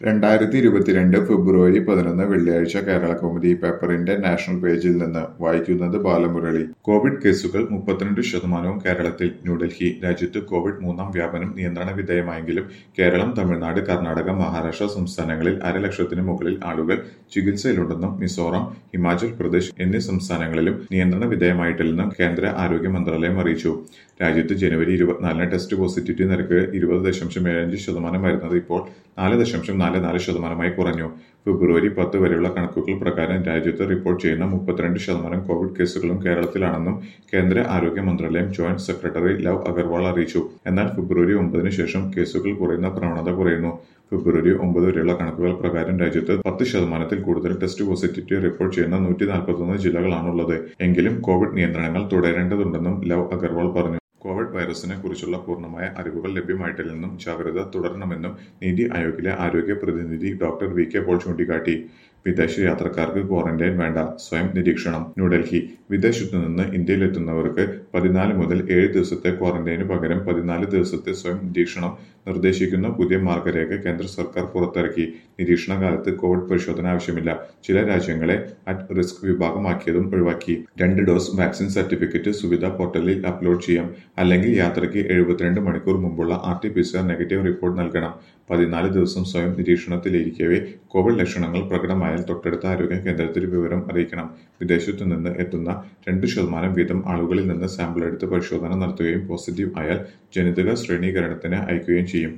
രണ്ടായിരത്തി ഇരുപത്തിരണ്ട് ഫെബ്രുവരി പതിനൊന്ന് വെള്ളിയാഴ്ച കേരളകൗമുദി പേപ്പറിന്റെ നാഷണൽ പേജിൽ നിന്ന് വായിക്കുന്നത് ബാലമുരളി കോവിഡ് കേസുകൾ മുപ്പത്തിരണ്ട് ശതമാനവും കേരളത്തിൽ ന്യൂഡൽഹി രാജ്യത്ത് കോവിഡ് മൂന്നാം വ്യാപനം നിയന്ത്രണ വിധേയമായെങ്കിലും കേരളം തമിഴ്നാട് കർണാടക മഹാരാഷ്ട്ര സംസ്ഥാനങ്ങളിൽ അരലക്ഷത്തിന് മുകളിൽ ആളുകൾ ചികിത്സയിലുണ്ടെന്നും മിസോറാം ഹിമാചൽ പ്രദേശ് എന്നീ സംസ്ഥാനങ്ങളിലും നിയന്ത്രണ വിധേയമായിട്ടില്ലെന്നും കേന്ദ്ര ആരോഗ്യ മന്ത്രാലയം അറിയിച്ചു രാജ്യത്ത് ജനുവരി ഇരുപത്തിനാലിന് ടെസ്റ്റ് പോസിറ്റിവിറ്റി നിരക്ക് ഇരുപത് ദശാംശം ഏഴഞ്ച് ശതമാനമായിരുന്നത് ഇപ്പോൾ നാല് ദശാംശം നാല് നാല് ശതമാനമായി കുറഞ്ഞു ഫെബ്രുവരി പത്ത് വരെയുള്ള കണക്കുകൾ പ്രകാരം രാജ്യത്ത് റിപ്പോർട്ട് ചെയ്യുന്ന മുപ്പത്തിരണ്ട് ശതമാനം കോവിഡ് കേസുകളും കേരളത്തിലാണെന്നും കേന്ദ്ര ആരോഗ്യ മന്ത്രാലയം ജോയിന്റ് സെക്രട്ടറി ലവ് അഗർവാൾ അറിയിച്ചു എന്നാൽ ഫെബ്രുവരി ഒമ്പതിന് ശേഷം കേസുകൾ കുറയുന്ന പ്രവണത കുറയുന്നു ഫെബ്രുവരി ഒമ്പത് വരെയുള്ള കണക്കുകൾ പ്രകാരം രാജ്യത്ത് പത്ത് ശതമാനത്തിൽ കൂടുതൽ ടെസ്റ്റ് പോസിറ്റിവിറ്റി റിപ്പോർട്ട് ചെയ്യുന്ന നൂറ്റി നാൽപ്പത്തൊന്ന് ജില്ലകളാണുള്ളത് എങ്കിലും കോവിഡ് നിയന്ത്രണങ്ങൾ തുടരേണ്ടതുണ്ടെന്നും ലവ് അഗർവാൾ പറഞ്ഞു കോവിഡ് വൈറസിനെ കുറിച്ചുള്ള പൂർണ്ണമായ അറിവുകൾ ലഭ്യമായിട്ടില്ലെന്നും ജാഗ്രത തുടരണമെന്നും നീതി ആയോഗിലെ ആരോഗ്യ പ്രതിനിധി ഡോക്ടർ വി കെ പോൾ ചൂണ്ടിക്കാട്ടി വിദേശ യാത്രക്കാർക്ക് ക്വാറന്റൈൻ വേണ്ട സ്വയം നിരീക്ഷണം ന്യൂഡൽഹി വിദേശത്തു നിന്ന് ഇന്ത്യയിലെത്തുന്നവർക്ക് പതിനാല് മുതൽ ഏഴ് ദിവസത്തെ ക്വാറന്റൈനു പകരം പതിനാല് ദിവസത്തെ സ്വയം നിരീക്ഷണം നിർദ്ദേശിക്കുന്ന പുതിയ മാർഗരേഖ കേന്ദ്ര സർക്കാർ പുറത്തിറക്കി നിരീക്ഷണ കാലത്ത് കോവിഡ് പരിശോധന ആവശ്യമില്ല ചില രാജ്യങ്ങളെ അറ്റ് റിസ്ക് വിഭാഗമാക്കിയതും ഒഴിവാക്കി രണ്ട് ഡോസ് വാക്സിൻ സർട്ടിഫിക്കറ്റ് സുവിധ പോർട്ടലിൽ അപ്ലോഡ് ചെയ്യാം അല്ലെങ്കിൽ യാത്രയ്ക്ക് എഴുപത്തിരണ്ട് മണിക്കൂർ മുമ്പുള്ള R T P C R negative report നൽകണം പതിനാല് ദിവസം സ്വയം നിരീക്ഷണത്തിലിരിക്കവേ കോവിഡ് ലക്ഷണങ്ങൾ പ്രകടമായാൽ തൊട്ടടുത്ത ആരോഗ്യ കേന്ദ്രത്തിൽ വിവരം അറിയിക്കണം വിദേശത്തു നിന്ന് എത്തുന്ന രണ്ട് ശതമാനം വീതം ആളുകളിൽ നിന്ന് സാമ്പിൾ എടുത്ത് പരിശോധന നടത്തുകയും പോസിറ്റീവ് ആയാൽ ജനിതക ശ്രേണീകരണത്തിന് അയക്കുകയും ചെയ്യും